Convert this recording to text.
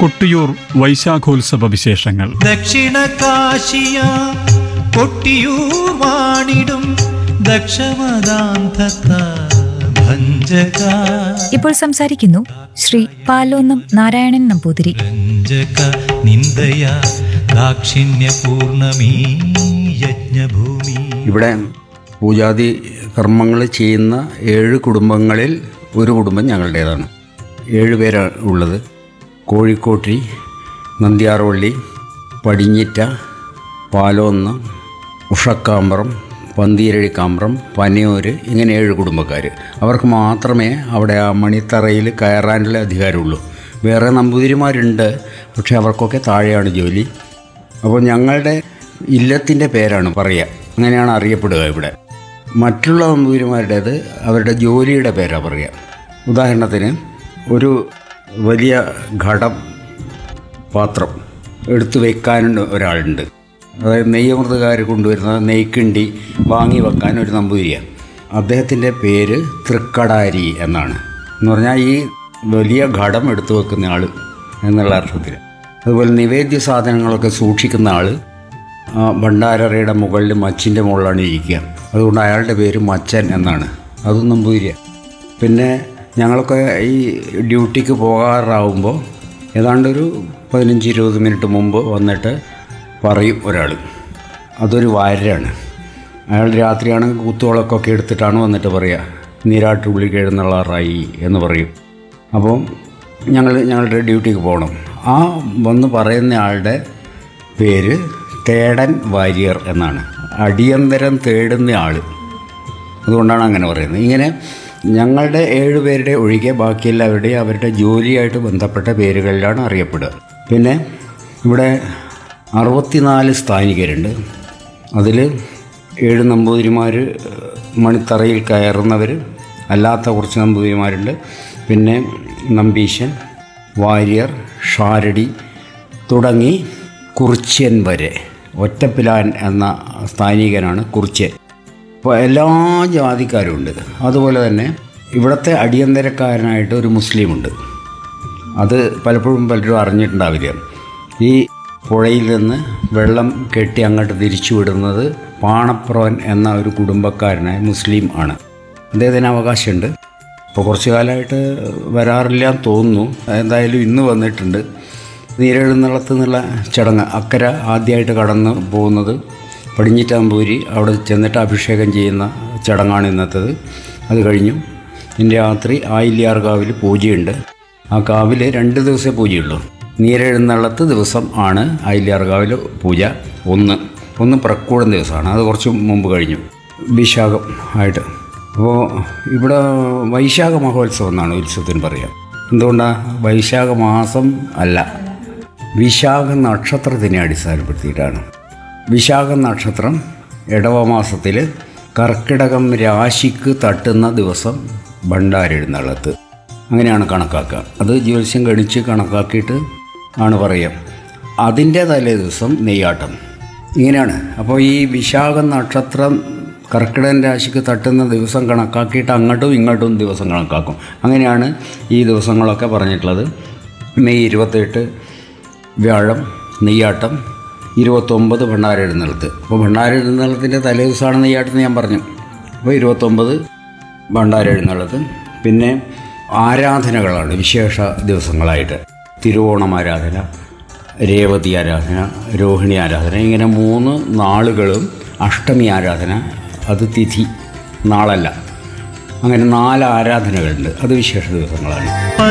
കൊട്ടിയൂർ വൈശാഖോത്സവ വിശേഷങ്ങൾ ദക്ഷിണ കാശിയ കൊട്ടിയൂർ വാണിടും ദക്ഷമദാന്തത്ത ഭഞ്ജക ഇപ്പോൾ സംസാരിക്കുന്നു ശ്രീ പാലോന്നം നാരായണൻ നമ്പൂതിരി രഞ്ജക നിന്ദയ ദാക്ഷിണ്യ പൂർണമീ യജ്ഞഭൂമി ഇവിടെ പൂജാതി കർമ്മങ്ങൾ ചെയ്യുന്ന ഏഴ് കുടുംബങ്ങളിൽ ഒരു കുടുംബം ഞങ്ങളുടേതാണ് ഏഴ് പേരാണ് ഉള്ളത് കോഴിക്കോട്ടി നന്ദിയാർവള്ളി പടിഞ്ഞിറ്റ പാലോന്ന് ഉഷക്കാമ്പ്രം പന്തീരഴിക്കാമ്പ്രം പനയൂര് ഇങ്ങനെ ഏഴ് കുടുംബക്കാർ അവർക്ക് മാത്രമേ അവിടെ ആ മണിത്തറയിൽ കയറാനുള്ള അധികാരമുള്ളൂ വേറെ നമ്പൂതിരിമാരുണ്ട് പക്ഷേ അവർക്കൊക്കെ താഴെയാണ് ജോലി അപ്പോൾ ഞങ്ങളുടെ ഇല്ലത്തിൻ്റെ പേരാണ് പറയുക അങ്ങനെയാണ് അറിയപ്പെടുക ഇവിടെ മറ്റുള്ള നമ്പൂതിരിമാരുടേത് അവരുടെ ജോലിയുടെ പേരാണ് പറയുക ഉദാഹരണത്തിന് ഒരു വലിയ ഘടം പാത്രം എടുത്തു വെക്കാനുണ്ട് ഒരാളുണ്ട് അതായത് നെയ്യമൃതകാർ കൊണ്ടുവരുന്ന നെയ്ക്കിണ്ടി വാങ്ങി വെക്കാൻ ഒരു നമ്പൂതിരിയാണ് അദ്ദേഹത്തിൻ്റെ പേര് തൃക്കടാരി എന്നാണ് എന്ന് പറഞ്ഞാൽ ഈ വലിയ ഘടം എടുത്തു വെക്കുന്ന ആൾ എന്നുള്ള അർത്ഥത്തിൽ അതുപോലെ നിവേദ്യ സാധനങ്ങളൊക്കെ സൂക്ഷിക്കുന്ന ആൾ ആ ഭണ്ഡാരറയുടെ മുകളിൽ മച്ചിൻ്റെ മുകളിലാണ് ഇരിക്കുക അതുകൊണ്ട് അയാളുടെ പേര് മച്ചൻ എന്നാണ് അതും നമ്പൂതിരിയാണ് പിന്നെ ഞങ്ങളൊക്കെ ഈ ഡ്യൂട്ടിക്ക് പോകാറാവുമ്പോൾ ഏതാണ്ടൊരു പതിനഞ്ച് ഇരുപത് മിനിറ്റ് മുമ്പ് വന്നിട്ട് പറയും ഒരാൾ അതൊരു വാരരാണ് അയാൾ രാത്രിയാണെങ്കിൽ കുത്തുവിളക്കൊക്കെ എടുത്തിട്ടാണ് വന്നിട്ട് പറയുക നീരാട്ടുള്ളിക്ക് എഴുന്നള്ളാറായി എന്ന് പറയും അപ്പോൾ ഞങ്ങൾ ഞങ്ങളുടെ ഡ്യൂട്ടിക്ക് പോകണം ആ വന്ന് പറയുന്ന ആളുടെ പേര് തേടൻ വാര്യർ എന്നാണ് അടിയന്തരം തേടുന്ന ആൾ അതുകൊണ്ടാണ് അങ്ങനെ പറയുന്നത് ഇങ്ങനെ ഞങ്ങളുടെ ഏഴ് പേരുടെ ഒഴികെ ബാക്കി എല്ലാവരുടെയും അവരുടെ ജോലിയായിട്ട് ബന്ധപ്പെട്ട പേരുകളിലാണ് അറിയപ്പെടുക പിന്നെ ഇവിടെ അറുപത്തിനാല് സ്ഥാനികരുണ്ട് അതിൽ ഏഴ് നമ്പൂതിരിമാർ മണിത്തറയിൽ കയറുന്നവർ അല്ലാത്ത കുറച്ച് നമ്പൂതിരിമാരുണ്ട് പിന്നെ നമ്പീശൻ വാര്യർ ഷാരടി തുടങ്ങി കുറിച്യൻ വരെ ഒറ്റപ്പിലാൻ എന്ന സ്ഥാനികനാണ് കുറിച്യൻ അപ്പോൾ എല്ലാ ജാതിക്കാരും ഉണ്ട് അതുപോലെ തന്നെ ഇവിടുത്തെ അടിയന്തരക്കാരനായിട്ട് ഒരു മുസ്ലിമുണ്ട് അത് പലപ്പോഴും പലരും അറിഞ്ഞിട്ടുണ്ടാവില്ല ഈ പുഴയിൽ നിന്ന് വെള്ളം കെട്ടി അങ്ങോട്ട് തിരിച്ചു വിടുന്നത് പാണപ്രവൻ എന്ന ഒരു കുടുംബക്കാരനായ മുസ്ലിം ആണ് അദ്ദേഹത്തിന് അവകാശമുണ്ട് ഇപ്പോൾ കുറച്ച് കാലമായിട്ട് വരാറില്ല എന്ന് തോന്നുന്നു എന്തായാലും ഇന്ന് വന്നിട്ടുണ്ട് നീരെഴുന്നള്ളത്ത് എന്നുള്ള ചടങ്ങ് അക്കര ആദ്യമായിട്ട് കടന്ന് പോകുന്നത് പടിഞ്ഞിറ്റാമ്പൂരി അവിടെ ചെന്നിട്ട് അഭിഷേകം ചെയ്യുന്ന ചടങ്ങാണ് ഇന്നത്തേത് അത് കഴിഞ്ഞു ഇന്ന് രാത്രി ആയില്യാർകാവിൽ പൂജയുണ്ട് ആ കാവിൽ രണ്ട് ദിവസമേ പൂജയുള്ളൂ നീരെഴുന്നള്ളത്ത് ദിവസം ആണ് ആയില്യാർകാവിൽ പൂജ ഒന്ന് ഒന്ന് പ്രക്കൂടം ദിവസമാണ് അത് കുറച്ച് മുമ്പ് കഴിഞ്ഞു വിശാഖം ആയിട്ട് അപ്പോൾ ഇവിടെ വൈശാഖ മഹോത്സവം എന്നാണ് ഉത്സവത്തിന് പറയുക എന്തുകൊണ്ടാണ് വൈശാഖ മാസം അല്ല വിശാഖ നക്ഷത്രത്തിനെ അടിസ്ഥാനപ്പെടുത്തിയിട്ടാണ് വിശാഖ നക്ഷത്രം ഇടവമാസത്തിൽ കർക്കിടകം രാശിക്ക് തട്ടുന്ന ദിവസം ഭണ്ഡാരെഴുന്നള്ളത്ത് അങ്ങനെയാണ് കണക്കാക്കുക അത് ജ്യോത്സ്യം ഗണിച്ച് കണക്കാക്കിയിട്ട് ആണ് പറയുക അതിൻ്റെ തലേ ദിവസം നെയ്യാട്ടം ഇങ്ങനെയാണ് അപ്പോൾ ഈ വിശാഖ നക്ഷത്രം കർക്കിടകൻ രാശിക്ക് തട്ടുന്ന ദിവസം കണക്കാക്കിയിട്ട് അങ്ങോട്ടും ഇങ്ങോട്ടും ദിവസം കണക്കാക്കും അങ്ങനെയാണ് ഈ ദിവസങ്ങളൊക്കെ പറഞ്ഞിട്ടുള്ളത് മെയ് ഇരുപത്തെട്ട് വ്യാഴം നെയ്യാട്ടം ഇരുപത്തൊമ്പത് ഭണ്ഡാരെഴുന്നള്ളത്ത് അപ്പോൾ ഭണ്ഡാരെഴുന്നള്ളത്തിൻ്റെ തലേ ദിവസമാണ് നെയ്യാട്ടം ഞാൻ പറഞ്ഞു അപ്പോൾ ഇരുപത്തൊമ്പത് ഭണ്ഡാരെഴുന്നള്ളത്ത് പിന്നെ ആരാധനകളാണ് വിശേഷ ദിവസങ്ങളായിട്ട് തിരുവോണം ആരാധന രേവതി ആരാധന രോഹിണി ആരാധന ഇങ്ങനെ മൂന്ന് നാളുകളും അഷ്ടമി ആരാധന അത് തിഥി നാളല്ല അങ്ങനെ നാല് ആരാധനകളുണ്ട് അത് വിശേഷ ദിവസങ്ങളാണ്